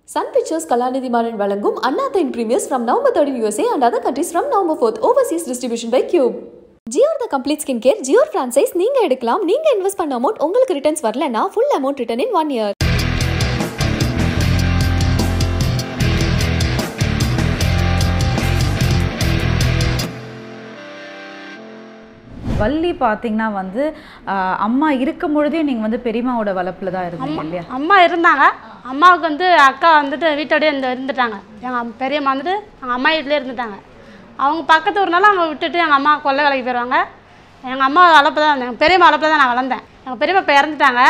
Sun Pictures Kalanidhi Maran வழங்கும் Anatha in Premiers from November 13 USA and other countries from November 4th. Overseas distribution by Cube. ஜியோர் the complete skin care ஜியோர் franchise நீங்க எடுக்கலாம் நீங்க invest பண்ண amount உங்களுக்கு returns வரலனா full amount return in one year Valli பார்த்தீங்கன்னா வந்து ஆஹ், அம்மா இருக்கும் பொழுதே நீங்கள் வந்து பெரியம்மாவோட வளர்ப்புல தான் இருந்தீங்க இல்லையா அம்மா இருந்தாங்க அம்மாவுக்கு வந்து அக்கா வந்துட்டு வீட்டோடய இந்த இருந்துட்டாங்க எங்கள் பெரியம்மா வந்துட்டு எங்கள் அம்மா வீட்டிலே இருந்துட்டாங்க அவங்க பக்கத்து ஊர்னால அவங்க விட்டுட்டு எங்கள் அம்மா கொல்லை வேலைக்கு போயிடுவாங்க எங்கள் அம்மா வளர்ப்பு தான் எங்கள் பெரியம்மா வளர்ப்பில் தான் நான் வளர்ந்தேன் எங்கள் பெரியம்மா இப்போ இறந்துட்டாங்க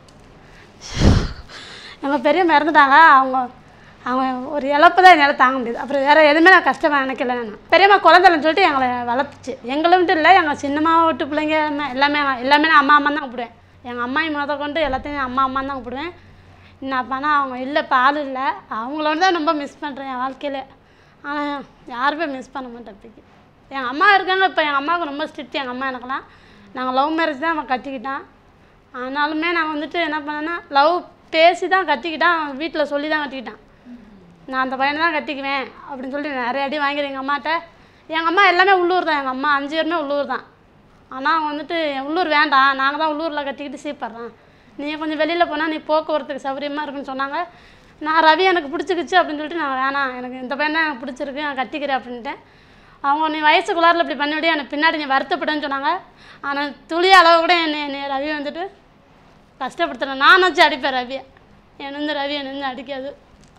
எங்கள் பெரியம்மா இறந்துட்டாங்க அவங்க அவங்க ஒரு இழப்பு தான் என்னால் தாங்க முடியுது அப்புறம் வேறு எதுவுமே நான் கஷ்டமாக நினைக்கல நான் பெரியம்மா குழந்தைலன்னு சொல்லிட்டு எங்களை வளர்த்துச்சு எங்களை மட்டும் இல்லை எங்கள் சின்னம்மாவை விட்டு பிள்ளைங்க எல்லாமே எல்லாமே எல்லாமே நான் அம்மா அம்மா தான் கூப்பிடுவேன் எங்கள் அம்மாயை முத கொண்டு எல்லாத்தையும் அம்மா அம்மா தான் கூப்பிடுவேன் இன்னும் அப்பானா அவங்க இல்லை இப்போ ஆள் இல்லை அவங்கள வந்து தான் ரொம்ப மிஸ் பண்ணுறேன் என் வாழ்க்கையில் ஆனால் யாருமே மிஸ் பண்ண மாட்டேன் இப்போக்கி எங்கள் அம்மா இருக்காங்க இப்போ எங்கள் அம்மாவுக்கு ரொம்ப ஸ்ட்ரிக்ட் எங்கள் அம்மா எனக்குலாம் நாங்கள் லவ் மேரேஜ் தான் அவன் கட்டிக்கிட்டான் ஆனாலுமே நான் வந்துட்டு என்ன பண்ணேன்னா லவ் பேசி தான் கட்டிக்கிட்டான் வீட்டில் சொல்லி தான் கட்டிக்கிட்டான் நான் அந்த பையனை தான் கட்டிக்குவேன் அப்படின்னு சொல்லிட்டு நிறைய அடி வாங்கிடுறேன் எங்கள் அம்மாட்ட எங்கள் அம்மா எல்லாமே உள்ளூர் தான் எங்கள் அம்மா அஞ்சு பேருமே உள்ளூர் தான் ஆனால் அவங்க வந்துட்டு உள்ளூர் வேண்டாம் நாங்கள் தான் உள்ளூரில் கட்டிக்கிட்டு சீப்படுறோம் நீ கொஞ்சம் வெளியில் போனால் நீ போக்குவரத்துக்கு சௌகரியமாக இருக்குன்னு சொன்னாங்க நான் ரவி எனக்கு பிடிச்சிக்கிச்சு அப்படின்னு சொல்லிட்டு நான் வேணாம் எனக்கு இந்த பையன் தான் எனக்கு பிடிச்சிருக்கு நான் கட்டிக்கிறேன் அப்படின்ட்டேன் அவங்க நீ வயசுக்குள்ளாரில் இப்படி பண்ணிவிடு எனக்கு பின்னாடி நீ வருத்தப்படுன்னு சொன்னாங்க ஆனால் துளி அளவு கூட என்னை என்னை ரவி வந்துட்டு கஷ்டப்படுத்துறேன் நான் வச்சு அடிப்பேன் ரவியை என்னை வந்து ரவி என்னை வந்து அடிக்காது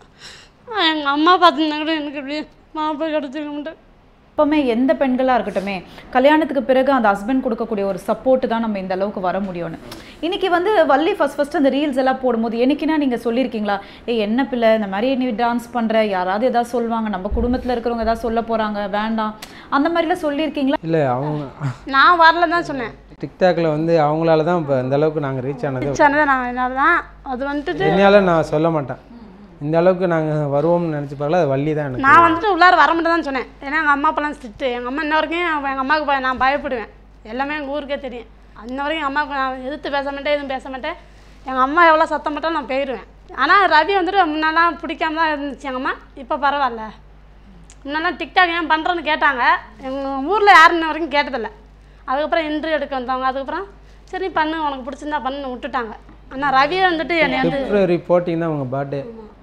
எங்கள் அம்மா பார்த்துருந்தா கூட எனக்கு இப்படி மாப்பிள்ளை கிடச்சிருக்க மாட்டேன் எப்பவுமே எந்த பெண்களாக இருக்கட்டுமே கல்யாணத்துக்கு பிறகு அந்த ஹஸ்பண்ட் கொடுக்கக்கூடிய ஒரு சப்போர்ட் தான் நம்ம இந்த அளவுக்கு வர முடியும்னு இன்னைக்கு வந்து வள்ளி ஃபர்ஸ்ட் ஃபர்ஸ்ட் அந்த ரீல்ஸ் எல்லாம் போடும்போது என்னைக்குன்னா நீங்கள் சொல்லியிருக்கீங்களா ஏய் என்ன பிள்ளை இந்த மாதிரி நீ டான்ஸ் பண்ணுற யாராவது ஏதாவது சொல்லுவாங்க நம்ம குடும்பத்தில் இருக்கிறவங்க ஏதாவது சொல்ல போகிறாங்க வேண்டாம் அந்த மாதிரிலாம் சொல்லியிருக்கீங்களா இல்லை அவங்க நான் வரல தான் சொன்னேன் டிக்டாக்ல வந்து அவங்களால தான் இப்போ இந்த அளவுக்கு நாங்கள் ரீச் ஆனது சொன்னதை நான் என்னால் தான் அது வந்துட்டு என்னையால நான் சொல்ல மாட்டேன் இந்த அளவுக்கு நாங்கள் வருவோம்னு நினச்சி பார்க்கல அது வள்ளி தான் எனக்கு நான் வந்துட்டு உள்ளார வர மட்டும் தான் சொன்னேன் ஏன்னா எங்கள் அம்மா அப்பெல்லாம் ஸ்ட்ரிக்ட்டு எங்கள் அம்மா இன்ன வரைக்கும் எங்கள் அம்மாவுக்கு பய- நான் பயப்படுவேன் எல்லாமே எங்கள் ஊருக்கே தெரியும் இன்ன வரைக்கும் எங்கள் அம்மாவுக்கு நான் எதிர்த்து பேச மாட்டேன் எதுவும் பேச மாட்டேன் எங்கள் அம்மா எவ்வளோ சத்தம் போட்டாலும் நான் போயிடுவேன் ஆனால் ரவி வந்துட்டு முன்னெல்லாம் பிடிக்காம தான் இருந்துச்சு எங்கள் அம்மா இப்போ பரவாயில்ல முன்னெல்லாம் டிக்டாக் ஏன் பண்ணுறேன்னு கேட்டாங்க எங்கள் ஊரில் யாரும் இன்ன வரைக்கும் கேட்டதில்ல அதுக்கப்புறம் இன்டர்வியூ எடுக்க வந்தவங்க அதுக்கப்புறம் சரி பண்ணு உனக்கு பிடிச்சிருந்தா பண்ணு விட்டுட்டாங்க ஆனால் ரவியே வந்துட்டு என்னை வந்து பிப்ரவரி போட்டிங் தான் அவங்க பர்த்டே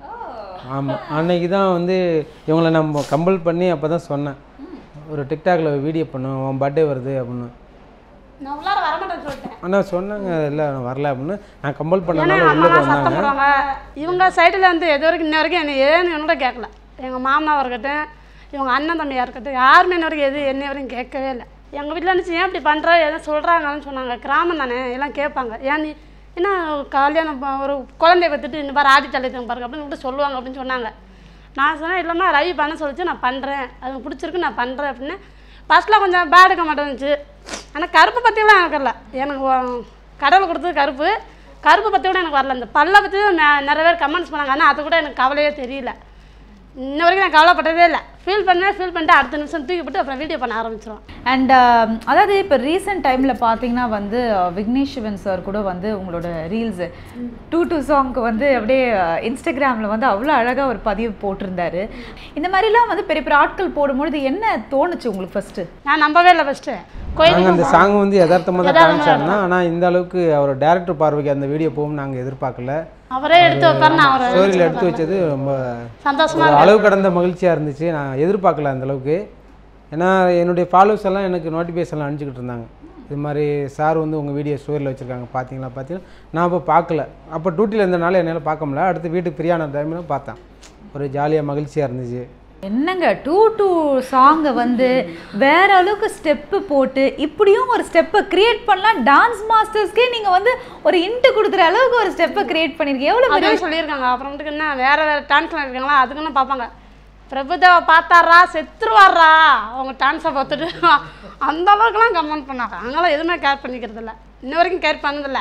ஆமாம் அன்னைக்கு தான் வந்து இவங்களை நம்ம கம்பல் பண்ணி அப்போ தான் சொன்னேன் ஒரு டிக்டாக்ல வீடியோ பண்ணும் உன் பர்த்டே வருது அப்படின்னு நான் உள்ளார வரமாட்டேன்னு சொல்லிட்டேன் ஆனால் சொன்னாங்க இல்லை நான் வரல அப்படின்னு நான் கம்பல் ஏன்னா பண்ணனால எங்கள் உள்ளே அம்மாலாம் சத்தம் வந்தாங்க போடுவாங்க இவங்க சைடில் வந்து எது வரைக்கும் இன்ன வரைக்கும் என்னை ஏன்னு என்னோட கேட்கல எங்கள் மாமனாக இருக்கட்டும் இவங்க அண்ணன் தம்பியாக இருக்கட்டும் யாருமே இன்ன வரைக்கும் எது என்ன வரைக்கும் கேட்கவே இல்லை எங்கள் வீட்டில் இருந்துச்சு ஏன் இப்படி பண்ணுற எதுவும் சொல்கிறாங்கன்னு சொன்னாங்க கிராமம் தானே எல்லாம் கேட்பாங்க ஏன் நீ என்ன கல்யாணம் ப- ஒரு குழந்தைய பற்றிட்டு இந்த மாதிரி ஆடி தள்ளிட்டு பாருங்க அப்படின்னு சொல்லிட்டு சொல்லுவாங்க அப்படின்னு சொன்னாங்க நான் சொன்னேன் இல்லைம்மா ரவி பண்ண சொல்லிச்சு நான் பண்ணுறேன் அது பிடிச்சிருக்கு நான் பண்ணுறேன் அப்படின்னு ஃபஸ்ட்டில் கொஞ்சம் பேடுக்க மாட்டேன்னுச்சு ஆனால் கருப்பை பற்றிலாம் எனக்கு வரல எனக்கு வ- கடவுள் கொடுத்தது கருப்பு கருப்பு பற்றி கூட எனக்கு வரல இந்த பல்லை பற்றி தான் நெ- நிறைய பேர் கமெண்ட்ஸ் பண்ணாங்க ஆனால் அது கூட எனக்கு கவலையே தெரியல இன்ன வரைக்கும் நான் கவலைப்பட்டதே இல்லை ஃபீல் பண்ணேன் ஃபீல் பண்ணிட்டு அடுத்த நிமிஷம் தூக்கி போட்டு அப்புறம் வீடியோ பண்ண ஆரம்பிச்சிடும் அண்ட் அதாவது இப்போ ரீசெண்ட் டைமில் பார்த்தீங்கன்னா வந்து அஹ், விக்னேஷ் சிவன் சார் கூட வந்து உங்களோட ரீல்ஸ் டூ டூ சாங்க்கு வந்து அப்படியே இன்ஸ்டாகிராமில் வந்து அவ்வளோ அழகாக ஒரு பதிவு போட்டிருந்தாரு இந்த மாதிரிலாம் வந்து பெரிய பெரிய ஆட்கள் போடும்பொழுது என்ன தோணுச்சு உங்களுக்கு ஃபர்ஸ்ட் நான் நம்பவே இல்லை ஃபஸ்ட்டு கோயிலுக்கு நாங்கள் அந்த சாங் வந்து யதார்த்தமாக தான் காமிச்சாருன்னா ஆனால் இந்த அளவுக்கு அவர் டேரக்டர் பார்வைக்கு அந்த வீடியோ போகும் நாங்கள் எதிர்பார்க்கல அவரே எடுத்து வைப்பாரு நான் அவரை ஸ்டோரியில் எடுத்து வச்சது ரொம்ப சந்தோஷமா ஒரு அளவு கடந்த மகிழ்ச்சியாக இருந்துச்சு நான் எதிர்பார்க்கல அந்த அளவுக்கு ஏன்னா என்னுடைய ஃபாலோவர்ஸ் எல்லாம் எனக்கு நோட்டிஃபிகேஷன்லாம் அனுப்பிச்சிக்கிட்டு இருந்தாங்க இது மாதிரி சார் வந்து உங்கள் வீடியோ ஸ்டோரியில் வச்சுருக்காங்க பார்த்தீங்களா பார்த்தீங்களா நான் அப்போ பார்க்கல அப்போ டியூட்டியில் இருந்தனால என்னால் பார்க்க முடியல அடுத்து வீட்டுக்கு ஃப்ரீயான டைமில் பார்த்தேன் ஒரு ஜாலியாக மகிழ்ச்சியாக இருந்துச்சு என்னங்க டூ டூ சாங்கை வந்து வேற அளவுக்கு ஸ்டெப்பு போட்டு இப்படியும் ஒரு ஸ்டெப்பை கிரியேட் பண்ணலாம் டான்ஸ் மாஸ்டர்ஸ்க்கே நீங்கள் வந்து ஒரு இன்ட்டு கொடுக்குற அளவுக்கு ஒரு ஸ்டெப்பை கிரியேட் பண்ணியிருக்கீங்க எவ்வளோ பெரிய அதான் சொல்லியிருக்காங்க அப்புறமேட்டுக்கு என்ன வேற வேற டான்ஸ்லாம் இருக்காங்களா அதுக்குன்னு பார்ப்பாங்க பிரபுதேவா பார்த்தாரா செத்துருவாரா அவங்க டான்ஸை பார்த்துட்டு அந்த அளவுக்குலாம் கமெண்ட் பண்ணாங்க நாங்களாம் எதுவுமே கேர் பண்ணிக்கிறது இல்லை இன்ன வரைக்கும் கேர் பண்ணதில்ல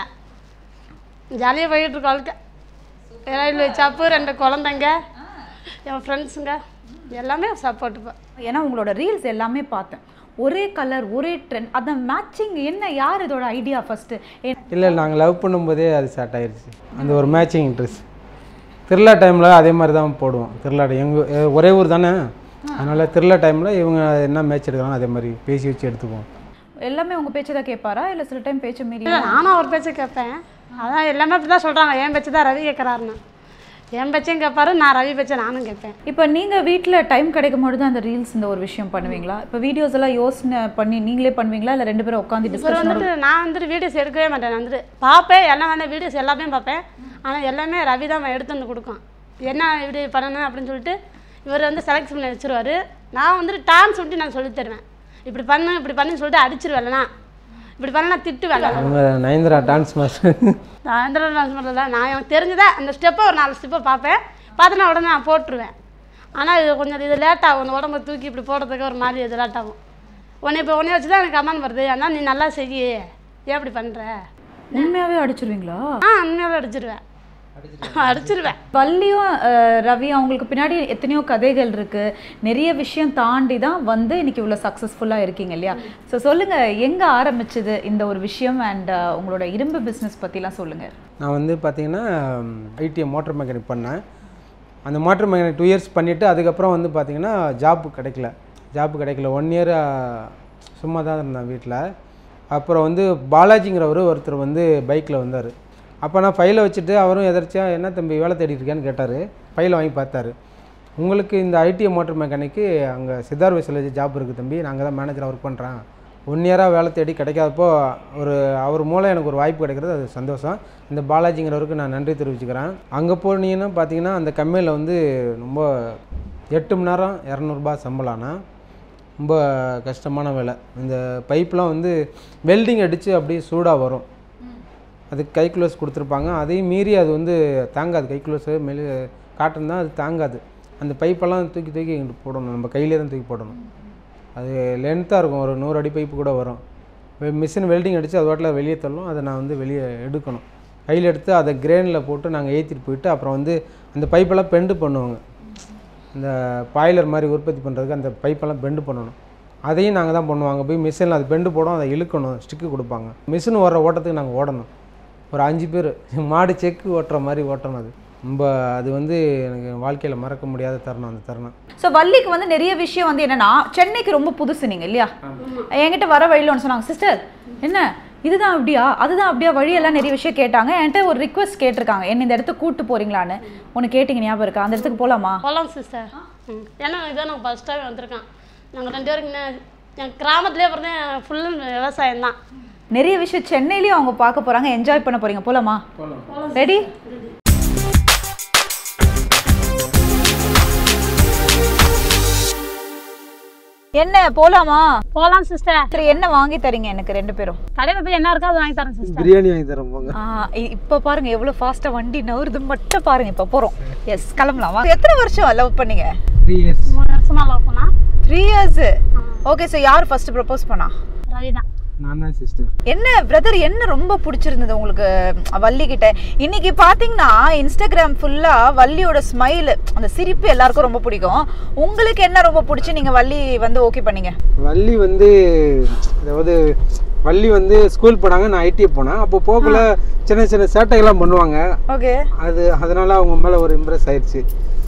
ஜாலியாக போயிட்டு இருக்க வாழ்க்கை ரயில்வே சாப்பு ரெண்டு குழந்தைங்க என் ஃப்ரெண்ட்ஸுங்க எல்லாமே சப்போர்ட் இப்போ ஏன்னா உங்களோட ரீல்ஸ் எல்லாமே பார்த்தேன் ஒரே கலர் ஒரே ட்ரெண்ட் அந்த மேட்சிங் என்ன யார் இதோட ஐடியா ஃபர்ஸ்ட் இல்லை நாங்கள் லவ் பண்ணும்போதே அது ஸ்டார்ட் ஆயிருச்சு அந்த ஒரு மேட்சிங் ட்ரெஸ் திருவிழா டைமில் அதே மாதிரி தான் போடுவோம் திருவிழா எங்கள் ஒரே ஊர் தானே அதனால் திருவிழா டைமில் இவங்க என்ன மேட்ச் எடுக்கிறாங்க அதே மாதிரி பேசி வச்சு எடுத்துக்குவோம் எல்லாமே உங்க பேச்சு தான் கேட்பாரா இல்ல சில டைம் பேச்சு மீறி இல்லை நானும் அவர் பேச்சை கேட்பேன் அதான் எல்லாமே அப்படி தான் சொல்கிறாங்க என் பேச்சு தான் ரவி கேட்குறாருன்னு என் பேச்சையும் கேட்பாரு நான் ரவி பேச்சை நானும் கேட்பேன் இப்போ நீங்க வீட்ல டைம் கிடைக்கும் பொழுது அந்த ரீல்ஸ் இந்த ஒரு விஷயம் பண்ணுவீங்களா இப்போ வீடியோஸ் எல்லாம் யோசனை பண்ணி நீங்களே பண்ணுவீங்களா இல்ல ரெண்டு பேரும் உட்காந்து இவர் டிஸ்கஷன் வந்துட்டு நான் வந்துட்டு வீடியோஸ் எடுக்கவே மாட்டேன் நான் வந்துட்டு பார்ப்பேன் எல்லாம் வந்து வீடியோஸ் எல்லாமே பார்ப்பேன் ஆனால் எல்லாமே ரவி தான் எடுத்து வந்து கொடுக்கும் என்ன இப்படி பண்ணணும் அப்படின்னு சொல்லிட்டு இவர் வந்து செலக்ட் பண்ணி வச்சிருவாரு நான் வந்துட்டு டான்ஸ் விட்டு நான் சொல்லித் தருவேன் இப்படி பண்ணு இப்படி பண்ணுன்னு சொல்லிட்டு அடிச்சிருவேன் இல்லைனா இப்படி பண்ண திட்டுவேன் அவங்க நயன்தரா டான்ஸ் மாஸ்டர் நான் எந்த டான்ஸ் பண்ணல நான் எனக்கு தெரிஞ்சதா அந்த ஸ்டெப்பை ஒரு நாலு ஸ்டெப்பை பார்ப்பேன் பார்த்தனா உடனே நான் போட்டுருவேன் ஆனால் இது கொஞ்சம் இது லேட் ஆகும் இந்த உடம்ப தூக்கி இப்படி போடுறதுக்கு ஒரு மாதிரி இது லேட் ஆகும் உன்னை இப்போ உன்னை வச்சு தான் எனக்கு கமெண்ட் வருது ஆனால் நீ நல்லா செய்யி ஏன் இப்படி பண்ணுற உண்மையாவே அடிச்சிருவீங்களா ஆ உண்மையாவே அடிச்சிருவேன் அடிச்சிருவேன் வள்ளியும் அஹ், ரவி அவங்களுக்கு பின்னாடி எத்தனையோ கதைகள் இருக்கு நிறைய விஷயம் தாண்டி தான் வந்து இன்னைக்கு இவ்வளோ சக்ஸஸ்ஃபுல்லாக இருக்கீங்க இல்லையா ஸோ சொல்லுங்க எங்க ஆரம்பிச்சது இந்த ஒரு விஷயம் அண்ட் உங்களோட இரும்பு பிஸ்னஸ் பத்திலாம் சொல்லுங்க நான் வந்து பார்த்தீங்கன்னா ஐடிஐ மோட்டர் மெக்கானிக் பண்ணேன் அந்த மோட்டர் மெக்கானிக் டூ இயர்ஸ் பண்ணிவிட்டு அதுக்கப்புறம் வந்து பார்த்தீங்கன்னா ஜாப் கிடைக்கல ஜாப் கிடைக்கல ஒன் இயர் சும்மா தான் இருந்தேன் வீட்டில் அப்புறம் வந்து பாலாஜிங்கிறவர் ஒருத்தர் வந்து பைக்கில் வந்தார் அப்போ நான் ஃபைலை வச்சுட்டு அவரும் எதர்ச்சியாக என்ன தம்பி வேலை தேடிட்டு இருக்கியான்னு கேட்டார் ஃபைலை வாங்கி பார்த்தாரு உங்களுக்கு இந்த ஐடிஐ மோட்டர் மெக்கானிக்கு அங்கே சித்தார் வயசில் ஜாப் இருக்குது தம்பி நாங்கள் தான் மேனேஜராக ஒர்க் பண்ணுறேன் ஒன் இயராக வேலை தேடி கிடைக்காதப்போ ஒரு அவர் மூலம் எனக்கு ஒரு வாய்ப்பு கிடைக்கிறது அது சந்தோஷம் இந்த பாலாஜிங்கிறவருக்கு நான் நன்றி தெரிவிச்சுக்கிறேன் அங்கே போனீங்கன்னா பார்த்தீங்கன்னா அந்த கம்பெனியில் வந்து ரொம்ப எட்டு மணி நேரம் இரநூறுபா சம்பளம்னா ரொம்ப கஷ்டமான வேலை இந்த பைப்லாம் வந்து வெல்டிங் அடித்து அப்படியே சூடாக வரும் அதுக்கு கை க்ளோஸ் கொடுத்துருப்பாங்க அதையும் மீறி அது வந்து தாங்காது கை க்ளோஸு மெலு காட்டன் தான் அது தாங்காது அந்த பைப்பெல்லாம் தூக்கி தூக்கி எங்கிட்டு போடணும் நம்ம கையிலே தான் தூக்கி போடணும் அது லென்த்தாக இருக்கும் ஒரு நூறு அடி பைப்பு கூட வரும் மிஷின் வெல்டிங் அடித்து அது வாட்டில் வெளியே தள்ளும் அதை நான் வந்து வெளியே எடுக்கணும் கையில் எடுத்து அதை கிரேனில் போட்டு நாங்கள் ஏற்றிட்டு போயிட்டு அப்புறம் வந்து அந்த பைப்பெல்லாம் பெண்டு பண்ணுவாங்க இந்த பாய்லர் மாதிரி உற்பத்தி பண்ணுறதுக்கு அந்த பைப்பெல்லாம் பெண்டு பண்ணணும் அதையும் நாங்கள் தான் பண்ணுவோம் அங்கே போய் மிஷினில் அது பெண்டு போடும் அதை இழுக்கணும் ஸ்டிக்கு கொடுப்பாங்க மிஷின் ஓடுற ஓட்டத்துக்கு நாங்கள் ஓடணும் ஒரு அஞ்சு பேர் மாடு செக்கு ஓட்டுற மாதிரி ஓட்டணும் அது ரொம்ப அது வந்து எனக்கு வாழ்க்கையில் மறக்க முடியாத தருணம் அந்த தருணம் ஸோ வள்ளிக்கு வந்து நிறைய விஷயம் வந்து என்னன்னா சென்னைக்கு ரொம்ப புதுசு நீங்க இல்லையா என்கிட்ட வர வழியில் ஒன்று சொன்னாங்க சிஸ்டர் என்ன இதுதான் அப்படியா அதுதான் அப்படியா வழியெல்லாம் நிறைய விஷயம் கேட்டாங்க என்கிட்ட ஒரு ரிக்வெஸ்ட் கேட்டிருக்காங்க என்ன இந்த இடத்துக்கு கூட்டு போறீங்களான்னு ஒன்று கேட்டிங்க ஞாபகம் இருக்கா அந்த இடத்துக்கு போகலாமா போகலாம் சிஸ்டர் ம் ஏன்னா இதான் நான் ஃபஸ்ட்டாகவே வந்திருக்கேன் நாங்கள் ரெண்டு பேருக்கு இன்னும் என் கிராமத்துலேயே பிறந்தேன் ஃபுல்லு விவசாயம் தான் நிறைய விஷயம் சென்னையிலயும் அவங்க பார்க்க போறாங்க என்ஜாய் பண்ண போறீங்க போலாமா ரெடி என்ன போலாமா போகலாம் சிஸ்டர் சரி என்ன வாங்கி தரீங்க எனக்கு ரெண்டு பேரும் கடையில் போய் என்ன இருக்கோ அதை வாங்கி தரேன் சிஸ்டர் பிரியாணி வாங்கி தரேன் போங்க ஆ, இ- இப்ப பாருங்க எவ்வளவு ஃபாஸ்டா வண்டி நவுறுது மட்டும் பாருங்க இப்ப போறோம் எஸ் கிளம்பலாம் வாங்க. எத்தனை வருஷம் லவ் பண்ணீங்க த்ரீ இயர்ஸ் மூணு வருஷமாக லவ் பண்ணா த்ரீ இயர்ஸ் ஓகே ஸோ யார் ஃபர்ஸ்ட் ப்ரப்போஸ் பண்ணா ரவி தான் நான் தான் சிஸ்டர் என்ன பிரதர் என்ன ரொம்ப பிடிச்சிருந்தது உங்களுக்கு ம், வள்ளி கிட்ட இன்னைக்கு பாத்தீங்கன்னா இன்ஸ்டாகிராம் ஃபுல்லா வள்ளியோட ஸ்மைல் அந்த சிரிப்பு எல்லாருக்கும் ரொம்ப பிடிக்கும் உங்களுக்கு என்ன ரொம்ப பிடிச்சி நீங்க வள்ளி வந்து ஓகே பண்ணீங்க வள்ளி வந்து அதாவது வள்ளி வந்து ஸ்கூல் போனாங்க நான் ஐடிஐ போனேன் அப்போ போகல சின்ன சின்ன சேட்டைகள்லாம் பண்ணுவாங்க ஓகே அது அதனால அவங்க மேலே ஒரு இம்ப்ரெஸ் ஆயிடுச்சு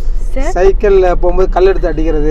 சைக்கிளில் போகும்போது கல் எடுத்து அடிக்கிறது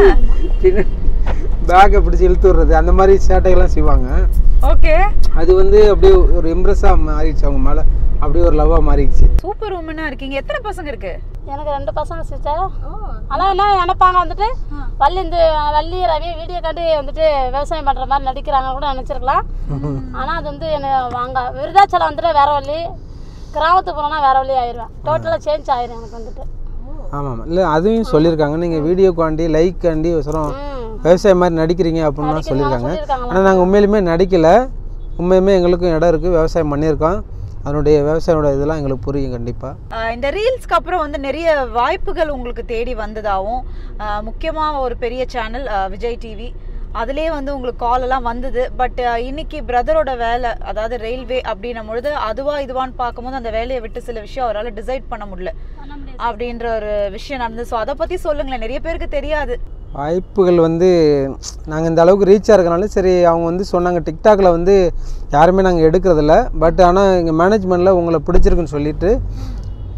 பின்ன பேக்கை பிடிச்சி இழுத்து விடுறது அந்த மாதிரி சேட்டைகள்லாம் செய்வாங்க ஓகே அது வந்து அப்படியே ஒரு இம்ப்ரெஸ்ஸாக மாறிடுச்சு அவங்க மேலே அப்படியே ஒரு லவ்வாக மாறிடுச்சு சூப்பர் உமனா இருக்கீங்க எத்தனை பசங்க இருக்கு எனக்கு ரெண்டு பசங்க சிஸ்டர் ஆனால் என்ன நினைப்பாங்க வந்துட்டு வள்ளி இந்த வள்ளி ரவி வீடியோ காட்டி வந்துட்டு விவசாயம் பண்ணுற மாதிரி நடிக்கிறாங்க கூட நினச்சிருக்கலாம் ஆனால் அது வந்து என்ன வாங்க விருதாச்சலம் வந்துட்டு வேற வழி கிராமத்துக்கு போனோன்னா வேற வழி ஆயிடுவேன் டோட்டலாக சேஞ்ச் ஆயிரும் எனக்கு வந்துட்டு ஆமாம் ஆமாம் இல்லை அதுவும் சொல்லியிருக்காங்க நீங்கள் வீடியோக்காண்டி லைக்காண்டி அவசரம் ம் விவசாயம் மாதிரி நடிக்கிறீங்க அப்படின்னு சொல்லியிருக்காங்க சொல்லியிருக்காங்களா? ஆனால் நாங்கள் உண்மையிலுமே நடிக்கலை உண்மையுமே எங்களுக்கும் இடம் இருக்குது விவசாயம் பண்ணியிருக்கோம் அதனுடைய விவசாயோட இதெல்லாம் எங்களுக்கு புரியும் கண்டிப்பாக ஆஹ் இந்த ரீல்ஸ்க்கு அப்புறம் வந்து நிறைய வாய்ப்புகள் உங்களுக்கு தேடி வந்ததாகவும் ஆஹ் முக்கியமா ஒரு பெரிய சேனல் விஜய் டிவி அதுலேயே வந்து உங்களுக்கு கால் எல்லாம் வந்தது பட் இன்னைக்கு பிரதரோட வேலை அதாவது ரயில்வே அப்படின்னும் பொழுது அதுவா இதுவான்னு பார்க்கும்போது அந்த வேலையை விட்டு சில விஷயம் அவரால் டிசைட் பண்ண முடியல அப்படின்ற ஒரு விஷயம் நடந்தது ஸோ அதை பற்றி சொல்லுங்களேன் நிறைய பேருக்கு தெரியாது வாய்ப்புகள் வந்து நாங்கள் இந்த அளவுக்கு ரீச் இருக்கனால சரி அவங்க வந்து சொன்னாங்க டிக்டாக்ல வந்து யாருமே நாங்கள் எடுக்கிறதில்ல பட் ஆனால் எங்கள் மேனேஜ்மெண்ட்டில் உங்களை பிடிச்சிருக்குன்னு சொல்லிட்டு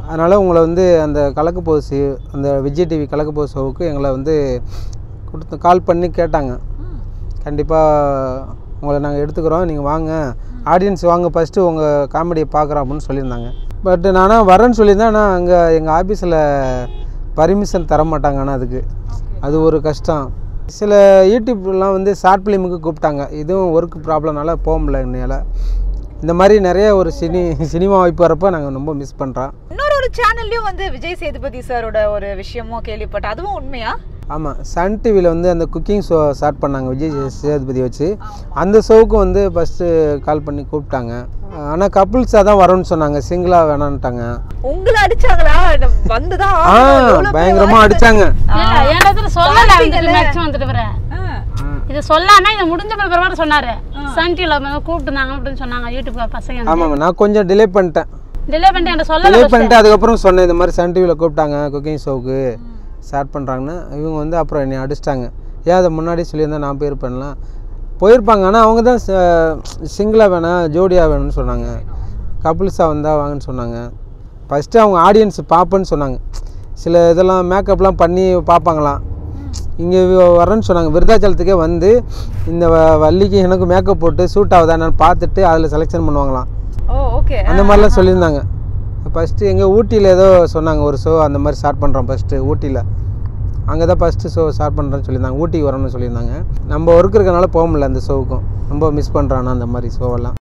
அதனால் உங்களை வந்து அந்த கலக்கு போஸ் அந்த விஜய் டிவி கலக்கு போஸ் ஷோவுக்கு எங்களை வந்து கொடுத்து கால் பண்ணி கேட்டாங்க கண்டிப்பாக உங்களை நாங்கள் எடுத்துக்கிறோம் நீங்கள் வாங்க ஆடியன்ஸ் வாங்க ஃபஸ்ட்டு உங்கள் காமெடியை பார்க்குறோம் அப்படின்னு சொல்லியிருந்தாங்க பட் நானும் வரேன்னு சொல்லியிருந்தேன் ஆனால் அங்கே எங்கள் ஆஃபீஸில் பர்மிஷன் தர மாட்டாங்க ஆனால் அதுக்கு அது ஒரு கஷ்டம் சில யூடியூப்லாம் வந்து ஷார்ட் ஃபிலிமுக்கு கூப்பிட்டாங்க இதுவும் ஒர்க் ப்ராப்ளம்னால போக முடியல என்னால் இந்த மாதிரி நிறைய ஒரு சினி சினிமா வாய்ப்பு வரப்போ நாங்கள் ரொம்ப மிஸ் பண்ணுறோம் இன்னொரு ஒரு சேனல்லையும் வந்து விஜய் சேதுபதி சாரோட ஒரு விஷயமும் கேள்விப்பட்டேன் அதுவும் உண்மையா ஆமாம் சன் டிவியில் வந்து அந்த குக்கிங் ஷோ ஸ்டார்ட் பண்ணாங்க விஜய் சேதுபதி வச்சு அந்த ஷோவுக்கு வந்து ஃபஸ்ட்டு கால் பண்ணி கூப்பிட்டாங்க ஆனால் கப்புள்ஸாக தான் வரும்னு சொன்னாங்க சிங்கிளாக வேணான்ட்டாங்க உங்களை அடிச்சாங்களா வந்துதான் ஆ பயங்கரமாக அடித்தாங்க இல்ல என் இடத்துல சொல்லல மேக்ஸிமம் வந்துட்டு வரேன் இது சொல்லாம இது முடிஞ்ச பிறகு சொன்னாரு சன் டிவில கூப்பிட்டுருந்தாங்க அப்படின்னு சொன்னாங்க யூடியூப் பசங்க ஆமாம் நான் கொஞ்சம் டிலே பண்ணிட்டேன் டிலே பண்ணிட்டு என்கிட்ட சொல்லல டிலே பண்ணிட்டு அதுக்கப்புறம் சொன்னேன் இந்த மாதிரி சன் டிவியில் கூப்பிட்டாங்க குக்கிங் ஷோவுக்கு ஸ்டார்ட் பண்ணுறாங்கன்னு இவங்க வந்து அப்புறம் என்னை அடிச்சிட்டாங்க ஏன் அதை முன்னாடி சொல்லியிருந்தா நான் போயிருப்பேன்லாம் போயிருப்பாங்க ஆனால் அவங்க தான் சிங்கிளாக வேணாம் ஜோடியாக வேணும்னு சொன்னாங்க கப்புள்ஸாக வந்தால் வாங்கன்னு சொன்னாங்க ஃபஸ்ட்டு அவங்க ஆடியன்ஸ் பார்ப்பேன்னு சொன்னாங்க சில இதெல்லாம் மேக்கப்லாம் பண்ணி பார்ப்பாங்களாம் இங்கே வரேன்னு சொன்னாங்க விருதாச்சலத்துக்கே வந்து இந்த வ- வள்ளிக்கு எனக்கு மேக்கப் போட்டு சூட் ஆகுதா என்னன்னு பார்த்துட்டு அதில் செலெக்ஷன் பண்ணுவாங்களாம் ஓ ஓகே அந்த மாதிரிலாம் சொல்லியிருந்தாங்க ஃபஸ்ட்டு எங்கள் ஊட்டியில் ஏதோ சொன்னாங்க ஒரு ஷோ அந்த மாதிரி ஸ்டார்ட் பண்ணுறோம் ஃபஸ்ட்டு ஊட்டியில் அங்கே தான் ஃபஸ்ட்டு ஷோ ஸ்டார்ட் பண்ணுறேன்னு சொல்லியிருந்தாங்க ஊட்டிக்கு வரணும்னு சொல்லியிருந்தாங்க நம்ம ஒர்க் இருக்கனால போக முடியல அந்த ஷோவுக்கும் ரொம்ப மிஸ் பண்ணுறானா அந்த மாதிரி ஷோவெல்லாம்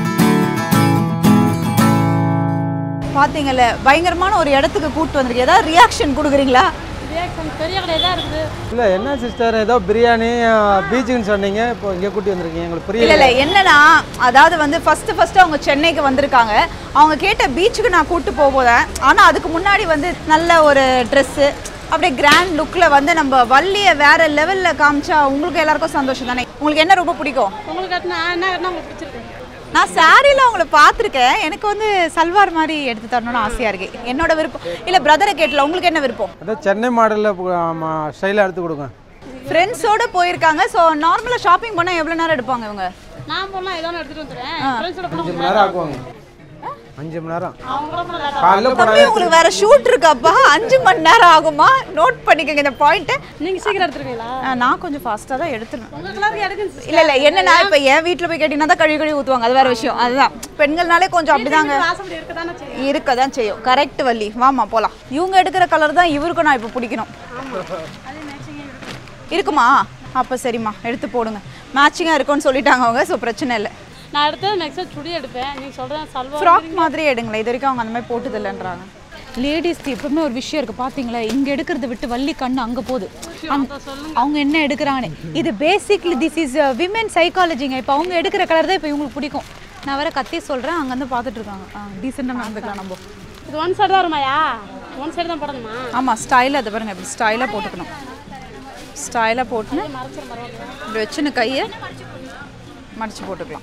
பாத்தீங்கல்ல பயங்கரமான ஒரு இடத்துக்கு கூட்டு வந்திருக்கு ஏதாவது ரியாக்ஷன் கொடுக்குறீங்களா பெரிய கடையா தான் இருக்குது இல்லை என்ன சிஸ்டர் ஏதோ பிரியாணி பீச்சுன்னு சொன்னீங்க இப்போ இங்கே கூட்டி வந்திருக்கீங்க எங்களுக்கு இல்ல புரியல இல்ல என்னன்னா அதாவது வந்து ஃபர்ஸ்ட் ஃபர்ஸ்ட் அவங்க சென்னைக்கு வந்திருக்காங்க அவங்க கேட்ட பீச்சுக்கு நான் கூட்டு போக போதேன் ஆனா அதுக்கு முன்னாடி வந்து நல்ல ஒரு Dress அப்படியே கிராண்ட் லுக்ல வந்து நம்ம வள்ளிய வேற லெவல்ல காமிச்சா உங்களுக்கு எல்லாருக்கும் சந்தோஷம் தானே உங்களுக்கு என்ன ரொம்ப பிடிக்கும் உங்களுக்கு கட்டினா என்ன கட்டினா உங்களுக்கு பிடிச்சிருக்கு நான் சாரியில் அவங்கள பார்த்துருக்கேன் எனக்கு வந்து சல்வார் மாதிரி எடுத்து தரணும்னு ஆசையாக இருக்கு என்னோட விருப்பம் இல்லை பிரதரை கேட்டல உங்களுக்கு என்ன விருப்பம் அதான் சென்னை மாடலில் ஸ்டைலாக எடுத்து கொடுங்க ஃப்ரெண்ட்ஸோட போயிருக்காங்க ஸோ நார்மலாக ஷாப்பிங் பண்ணால் எவ்வளோ நேரம் எடுப்பாங்க இவங்க நான் போனா ஏதோ எடுத்துட்டு வந்துடுறேன் ஃப்ரெண்ட்ஸோட அஞ்சு மணி நேரம் ஆக்குவாங்க அஞ்சு மணி நேரம் அவங்க கூட போனா late காலைல தம்பி போனாலே உங்களுக்கு வேற ஷூட் இருக்காப்பா அஞ்சு மணி நேரம் ஆகுமா நோட் பண்ணிக்கோங்க இந்த பாயிண்ட்டு நீங்க சீக்கிரம் எடுத்துருவீங்களா நான் கொஞ்சம் ஃபாஸ்ட்டாக தான் எடுத்துருவேன் உங்க கலருக்கு எடுக்குங்க இல்லை இல்லை என்னன்னா இப்போ என் வீட்டில் போய் கேட்டிங்கன்னா தான் கழுவி கழுவி ஊற்றுவாங்க அது வேற விஷயம் அதுதான் பெண்கள்னாலே கொஞ்சம் அப்படிதாங்க வாசப்படி இருக்க தானே செய்யும் இருக்க தான் செய்யும் கரெக்ட் வள்ளி வாமா போகலாம் இவங்க எடுக்கிற கலர் தான் இவருக்கும் நான் இப்போ பிடிக்கணும் இருக்குமா அப்போ சரிம்மா எடுத்து போடுங்க மேட்சிங்காக இருக்கும்னு சொல்லிட்டாங்க அவங்க ஸோ பிரச்சனை இல்லை நான் எடுத்தது நெக்ஸ்ட் சுடி எடுப்பேன் நீங்க சொல்றேன் சல்வா ஃப்ராக் மாதிரி எடுங்களேன் இது வரைக்கும் அவங்க அந்த மாதிரி போட்டது இல்லைன்றாங்க லேடிஸ்க்கு எப்பவுமே ஒரு விஷயம் இருக்குது பார்த்தீங்களா இங்கே எடுக்கிறத விட்டு வள்ளி கண்ணு அங்கே போகுது அந்த- அவங்க என்ன எடுக்கிறாங்கன்னு இது பேசிக்லி திஸ் இஸ் விமென் சைக்காலஜிங்க இப்போ அவங்க எடுக்கிற கலர் தான் இப்போ இவங்களுக்கு பிடிக்கும் நான் வேற கத்தி சொல்கிறேன் அங்கேருந்து பார்த்துட்டு இருக்காங்க ஆ டீசெண்டாக நடந்துக்கலாம் நம்ம இது ஒன் சைடு தான் வருமாயா ஒன் சைடு தான் போடணுமா ஆமாம் ஸ்டைலாக அதை பாருங்க இப்படி ஸ்டைலாக போட்டுக்கணும் ஸ்டைலாக போட்டுன்னு இப்படி வச்சுன்னு கையை மடிச்சு போட்டுக்கலாம்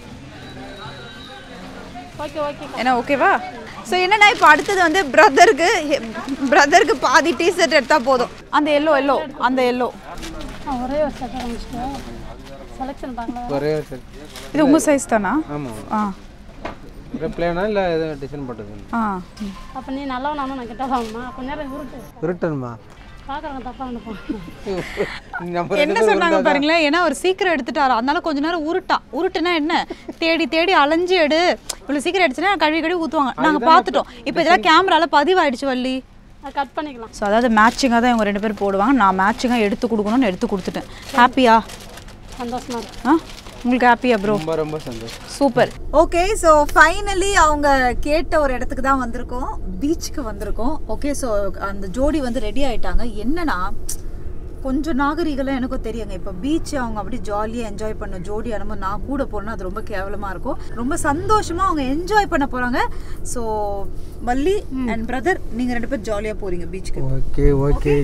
ஓகே ஓகே ஏன்னா ஓகேவா ஸோ என்னன்னா இப்போ அடுத்தது வந்து பிரதருக்கு பிரதருக்கு பாதி டிஷர்ட் எடுத்தால் போதும் அந்த எல்லோ எல்லோ அந்த எல்லோ ஒரே ஒரு செட் ஆரம்பிச்சிட்டு செலெக்ஷன் பார்க்கலாம் ஒரே சரி இது உங்கள் சைஸ் தானா ஆமாம் ஆ ஒரே பிளேனா இல்லை எதுவும் டிசைன் போட்டது ஆ அப்போ நீ நல்லவன் நானும் நான் கிட்ட வாங்கம்மா கொஞ்ச நேரம் உருட்டு ரிட்டனுமா பார்க்குறவங்க தப்பாக நினைப்பாங்க நம்ம என்ன சொன்னாங்க பாருங்களேன் ஏன்னா அவர் சீக்கிரம் எடுத்துட்டாரு அதனால கொஞ்ச நேரம் உருட்டான் உருட்டுனா என்ன தேடி தேடி அலைஞ்சு எடு இவ்வளோ சீக்கிரம் எடுத்துனா கழுவி கழுவி ஊற்றுவாங்க நாங்கள் பார்த்துட்டோம் இப்போ இதெல்லாம் கேமரால பதிவாயிடுச்சு வள்ளி அது கட் பண்ணிக்கலாம் ஸோ அதாவது மேட்சிங்காக தான் இவங்க ரெண்டு பேரும் போடுவாங்க நான் மேட்சிங்காக எடுத்து கொடுக்கணும்னு எடுத்து கொடுத்துட்டேன் ஹாப்பியா சந்தோஷமா இருக்கு ஆ உங்களுக்கு ஹாப்பியா ப்ரோ ரொம்ப ரொம்ப சந்தோஷம் சூப்பர் ஓகே ஸோ ஃபைனலி அவங்க கேட்ட ஒரு இடத்துக்கு தான் வந்திருக்கோம் பீச்சுக்கு வந்திருக்கோம் ஓகே ஸோ அந்த ஜோடி வந்து ரெடி ஆயிட்டாங்க என்னன்னா கொஞ்சம் நாகரிகெல்லாம் எனக்கும் தெரியுங்க இப்போ பீச் அவங்க அப்படி ஜாலியாக என்ஜாய் பண்ண ஜோடி அனுபவம் நான் கூட போனால் அது ரொம்ப கேவலமாக இருக்கும் ரொம்ப சந்தோஷமாக அவங்க என்ஜாய் பண்ண போகிறாங்க ஸோ வள்ளி அண்ட் பிரதர் நீங்கள் ரெண்டு பேரும் ஜாலியாக போகிறீங்க பீச்சுக்கு ஓகே ஓகே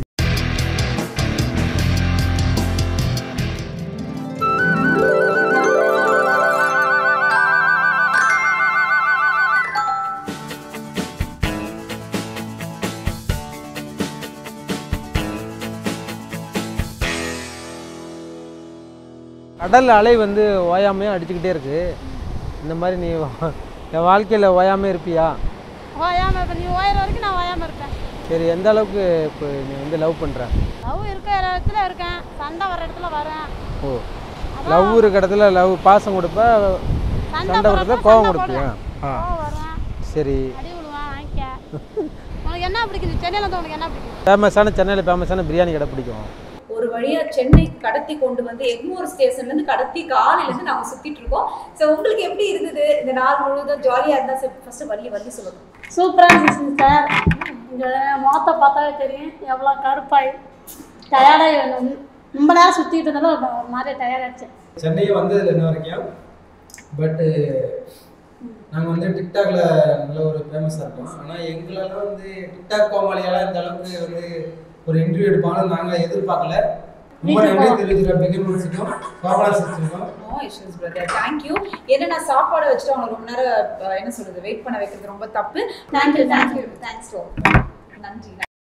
கடல் அலை வந்து ஓயாமையே அடிச்சுக்கிட்டே இருக்கு இந்த மாதிரி நீ வா- என் வாழ்க்கையில் ஓயாமல் இருப்பியா ஓயாமல் இருப்பேன் நீ ஓயிற வரைக்கும் நான் ஓயாமல் இருப்பேன் சரி எந்த அளவுக்கு இப்போ நீ வந்து லவ் பண்ணுற லவ் இருக்கிற இடத்துல இருக்கேன் சண்டை வர இடத்துல வரேன் ஓ லவ் இருக்க இடத்துல லவ் பாசம் கொடுப்ப சண்டை வரத கோவம் கொடுப்பியா ஆ கோவம் வரேன் சரி அடி விழுவேன் வாங்கிக்க உனக்கு என்ன பிடிக்குது சென்னையில் வந்து உனக்கு என்ன பிடிக்கும் ஃபேமஸான சென்னையில் ஃபேமஸான பிரியாணி கடை பிடிக்கும் ஒரு வழியா சென்னை கடத்தி கொண்டு வந்து எக்மோர் ஸ்டேஷன்ல இருந்து கடத்தி காலையில இருந்து நாங்க சுத்திட்டு இருக்கோம் சோ உங்களுக்கு எப்படி இருந்தது இந்த நாள் முழுவதும் ஜாலியா இருந்தா ஃபர்ஸ்ட் வள்ளி வள்ளி சொல்லுங்க சூப்பராக இருந்துச்சு சார் இங்கே முகத்தை பார்த்தாவே தெரியும் எவ்வளோ கருப்பாய் டயர்டாகி ரொம்ப நேரம் சுற்றிட்டு இருந்தாலும் ஒரு ஒரு மாதிரி டயர்டாகிடுச்சு சென்னை வந்ததில்லை இன்ன வரைக்கும் பட்டு நாங்கள் வந்து டிக்டாக்ல நல்ல ஒரு ஃபேமஸாக இருக்கோம் ஆனால் எங்களெல்லாம் வந்து டிக்டாக் கோமாளியால் இந்த அளவுக்கு வந்து ஒரு இன்டர்வியூ எடுப்பாங்கன்னு நாங்கள் எதிர்பார்க்கல ரொம்ப நன்றி தெரிவிச்சுக்கிறோம் பிகர் முடிச்சிருக்கோம் கோபாலா சிரிச்சிருக்கோம் நோ இஷ்யூஸ் பிரதர் தேங்க்யூ என்னன்னா சாப்பாடு வச்சுட்டு அவங்க ரொம்ப நேரம் அஹ், என்ன சொல்றது வெயிட் பண்ண வைக்கிறது ரொம்ப தப்பு தேங்க்யூ தேங்க்யூ தேங்க்ஸ் நன்றி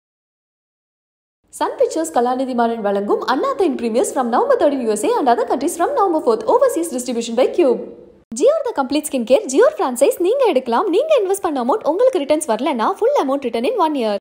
Sun Pictures Kalanidhi Maran வழங்கும் Anatha in Premiers from November 13 USA and other countries from November 4th overseas distribution by Cube. Gior the complete skin care Gior franchise நீங்க எடுக்கலாம் நீங்க invest பண்ண amount உங்களுக்கு returns வரலனா full amount return in one year